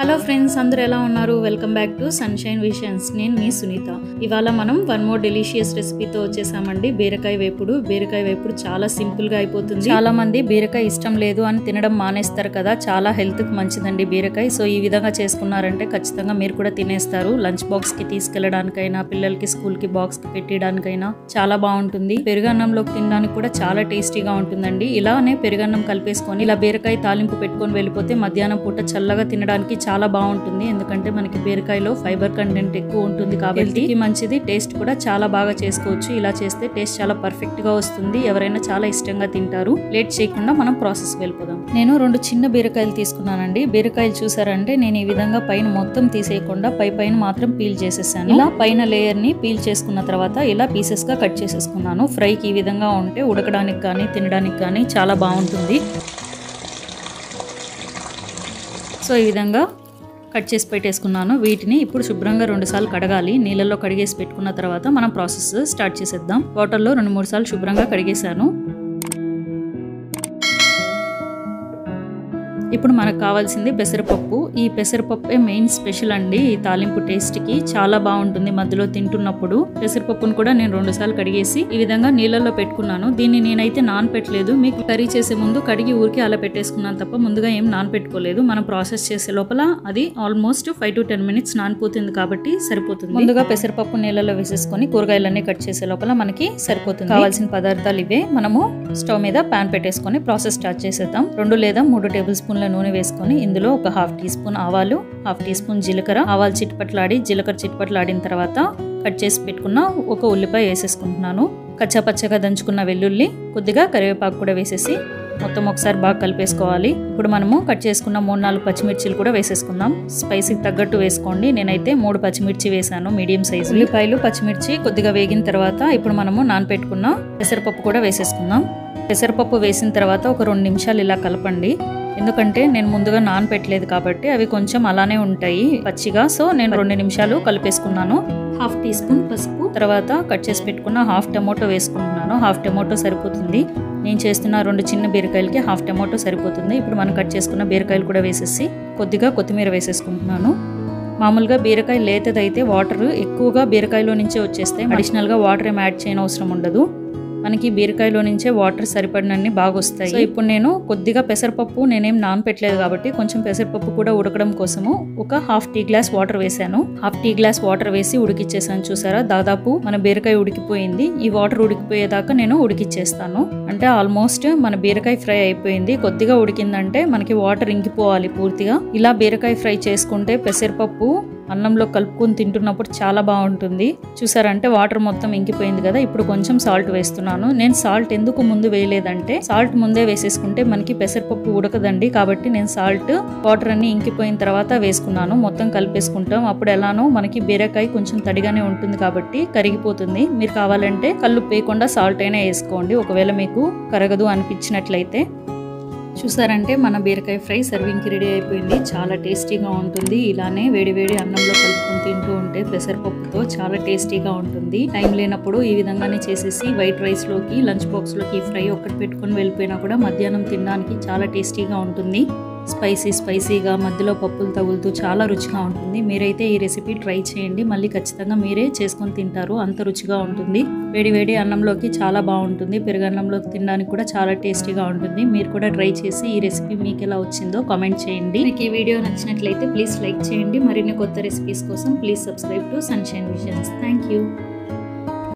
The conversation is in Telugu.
హలో ఫ్రెండ్స్ అందరూ ఎలా ఉన్నారు welcome back to sunshine visions నేను మీ సునీత ఇవాళ మనం వన్ మోర్ డెలిషియస్ రెసిపీతో వచ్చేసామండి బీరకాయ వేపుడు బీరకాయ వేపుడు చాలా సింపుల్ గా అయిపోతుంది చాలా మంది బీరకాయ ఇష్టం లేదు అని తినడం మానేస్తారు కదా చాలా హెల్త్ కి మంచిదండి బీరకాయ సో ఈ విధంగా చేసుకున్నారంటే ఖచ్చితంగా మీరు కూడా తినేస్తారు లంచ్ బాక్స్ కి తీసుకెళ్ళడానికైనా పిల్లలకి స్కూల్ కి బాక్స్ కి పెట్టడానికైనా చాలా బాగుంటుంది పెరుగన్నంలోకి తినడానికి కూడా చాలా టేస్టీగా ఉంటుందండి ఇలానే పెరుగన్నం కలిపేసుకొని ఇలా బీరకాయ తాలింపు పెట్టుకొని వెళ్ళిపోతే మధ్యాహ్నం పూట చల్లగా తినడానికి చాలా బాగుంటుంది ఎందుకంటే మనకి బీరకాయలో ఫైబర్ కంటెంట్ ఎక్కువ ఉంటుంది కాబట్టి మంచిది టేస్ట్ కూడా చాలా బాగా చేసుకోవచ్చు ఇలా చేస్తే టేస్ట్ చాలా పర్ఫెక్ట్ గా వస్తుంది ఎవరైనా చాలా ఇష్టంగా తింటారు లేట్ చేయకుండా మనం ప్రాసెస్ వెళ్ళిపోదాం నేను రెండు చిన్న బీరకాయలు తీసుకున్నానండి బీరకాయలు చూసారంటే నేను ఈ విధంగా పైన మొత్తం తీసేయకుండా పై పైన మాత్రం పీల్ చేసేసాను ఇలా పైన లేయర్ ని పీల్ చేసుకున్న తర్వాత ఇలా పీసెస్ గా కట్ చేసేసుకున్నాను ఫ్రైకి ఈ విధంగా ఉంటే ఉడకడానికి కానీ తినడానికి కానీ చాలా బాగుంటుంది సో ఈ విధంగా కట్ చేసి పెట్టేసుకున్నాను వీటిని ఇప్పుడు శుభ్రంగా రెండుసార్లు కడగాలి నీళ్ళల్లో కడిగేసి పెట్టుకున్న తర్వాత మనం ప్రాసెస్ స్టార్ట్ చేసేద్దాం వాటర్లో రెండు మూడు సార్లు శుభ్రంగా కడిగేశాను ఇప్పుడు మనకు కావాల్సింది పెసరపప్పు ఈ పెసరపప్పే మెయిన్ స్పెషల్ అండి ఈ తాలింపు టేస్ట్ కి చాలా బాగుంటుంది మధ్యలో తింటున్నప్పుడు పెసరపప్పును కూడా నేను రెండు సార్లు కడిగేసి ఈ విధంగా నీళ్ళల్లో పెట్టుకున్నాను దీన్ని నేనైతే నాన్ పెట్టలేదు మీకు కర్రీ చేసే ముందు కడిగి ఊరికి అలా పెట్టేసుకున్నాను తప్ప ముందుగా ఏం నాన్ పెట్టుకోలేదు మనం ప్రాసెస్ చేసే లోపల అది almost five to ten minutes నానిపోతుంది కాబట్టి సరిపోతుంది ముందుగా పెసరపప్పు నీళ్ళలో వేసేసుకొని కూరగాయలన్నీ కట్ చేసే లోపల మనకి సరిపోతుంది కావాల్సిన పదార్థాలు ఇవే మనము స్టవ్ మీద పాన్ పెట్టేసుకొని ప్రాసెస్ స్టార్ట్ చేసేద్దాం రెండు లేదా మూడు టేబుల్ స్పూన్ల నూనె వేసుకొని ఇందులో ఒక హాఫ్ టీ స్పూన్ ఆవాలు హాఫ్ టీ స్పూన్ జీలకర్ర ఆవాలు చిట్పట్లాడి జీలకర్ర చిట్పట్లాడిన తర్వాత కట్ చేసి పెట్టుకున్న ఒక ఉల్లిపాయ వేసేసుకుంటున్నాను కచ్చాపచ్చగా దంచుకున్న వెల్లుల్లి కొద్దిగా కరివేపాకు కూడా వేసేసి మొత్తం ఒకసారి బాగా కలిపేసుకోవాలి ఇప్పుడు మనము కట్ చేసుకున్న మూడు నాలుగు పచ్చిమిర్చిలు కూడా వేసేసుకుందాం స్పైసీకి తగ్గట్టు వేసుకోండి నేనైతే మూడు పచ్చిమిర్చి వేసాను మీడియం సైజు ఉల్లిపాయలు పచ్చిమిర్చి కొద్దిగా వేగిన తర్వాత ఇప్పుడు మనము నానపెట్టుకున్న పెసరపప్పు కూడా వేసేసుకుందాం పెసరపప్పు వేసిన తర్వాత ఒక రెండు నిమిషాలు ఇలా కలపండి ఎందుకంటే నేను ముందుగా నానపెట్టలేదు కాబట్టి అవి కొంచెం అలానే ఉంటాయి పచ్చిగా సో నేను రెండు నిమిషాలు కలిపేసుకున్నాను హాఫ్ టీ స్పూన్ పసుపు తర్వాత కట్ చేసి పెట్టుకున్న హాఫ్ టమోటో వేసుకుంటున్నాను హాఫ్ టమోటో సరిపోతుంది నేను చేస్తున్న రెండు చిన్న బీరకాయలకి హాఫ్ టమోటో సరిపోతుంది ఇప్పుడు మనం కట్ చేసుకున్న బీరకాయలు కూడా వేసేసి కొద్దిగా కొత్తిమీర వేసేసుకుంటున్నాను మామూలుగా బీరకాయ లేతదైతే వాటర్ ఎక్కువగా బీరకాయలో నుంచే వచ్చేస్తాయి అడిషనల్గా వాటర్ ఏం యాడ్ చేయని అవసరం ఉండదు మనకి బీరకాయలో నుంచే వాటర్ సరిపడినన్ని బాగా వస్తాయి సో ఇప్పుడు నేను కొద్దిగా పెసరపప్పు నేనేం నానపెట్టలేదు కాబట్టి కొంచెం పెసరపప్పు కూడా ఉడకడం కోసము ఒక హాఫ్ టీ గ్లాస్ వాటర్ వేసాను హాఫ్ టీ గ్లాస్ వాటర్ వేసి ఉడికిచ్చేసాను చూసారా దాదాపు మన బీరకాయ ఉడికిపోయింది ఈ వాటర్ ఉడికిపోయేదాకా నేను ఉడికిచ్చేస్తాను అంటే ఆల్మోస్ట్ మన బీరకాయ ఫ్రై అయిపోయింది కొద్దిగా ఉడికిందంటే మనకి వాటర్ ఇంకిపోవాలి పూర్తిగా ఇలా బీరకాయ ఫ్రై చేసుకుంటే పెసరపప్పు అన్నంలో కలుపుకొని తింటున్నప్పుడు చాలా బాగుంటుంది చూసారంటే వాటర్ మొత్తం ఇంకిపోయింది కదా ఇప్పుడు కొంచెం సాల్ట్ వేస్తున్నాను నేను సాల్ట్ ఎందుకు ముందు వేయలేదంటే సాల్ట్ ముందే వేసేసుకుంటే మనకి పెసరపప్పు ఉడకదండి కాబట్టి నేను సాల్ట్ వాటర్ అన్ని ఇంకిపోయిన తర్వాత వేసుకున్నాను మొత్తం కలిపేసుకుంటాం అప్పుడు ఎలానో మనకి బీరకాయ కొంచెం తడిగానే ఉంటుంది కాబట్టి కరిగిపోతుంది మీరు కావాలంటే కళ్ళు వేయకుండా సాల్ట్ అయినా వేసుకోండి ఒకవేళ మీకు కరగదు అనిపించినట్లయితే చూసారంటే మన బీరకాయ ఫ్రై సర్వింగ్కి రెడీ అయిపోయింది చాలా టేస్టీగా ఉంటుంది ఇలానే వేడివేడి అన్నంలో కలుపుకొని తింటూ ఉంటే పెసరపప్పుతో చాలా టేస్టీగా ఉంటుంది టైం లేనప్పుడు ఈ విధంగానే చేసేసి వైట్ రైస్లోకి లంచ్ బాక్స్లోకి ఈ ఫ్రై ఒక్కటి పెట్టుకొని వెళ్ళిపోయినా కూడా మధ్యాహ్నం తినడానికి చాలా టేస్టీగా ఉంటుంది స్పైసీ స్పైసీగా మధ్యలో పప్పులు తగులుతూ చాలా రుచిగా ఉంటుంది మీరైతే ఈ రెసిపీ ట్రై చేయండి మళ్ళీ ఖచ్చితంగా మీరే చేసుకొని తింటారు అంత రుచిగా ఉంటుంది వేడి వేడి అన్నంలోకి చాలా బాగుంటుంది పెరుగన్నంలోకి తినడానికి కూడా చాలా టేస్టీగా ఉంటుంది మీరు కూడా ట్రై చేసి ఈ రెసిపీ మీకు ఎలా వచ్చిందో కామెంట్ చేయండి మీకు ఈ వీడియో నచ్చినట్లయితే ప్లీజ్ లైక్ చేయండి మరిన్ని కొత్త రెసిపీస్ కోసం please subscribe to Sunshine Visions thank you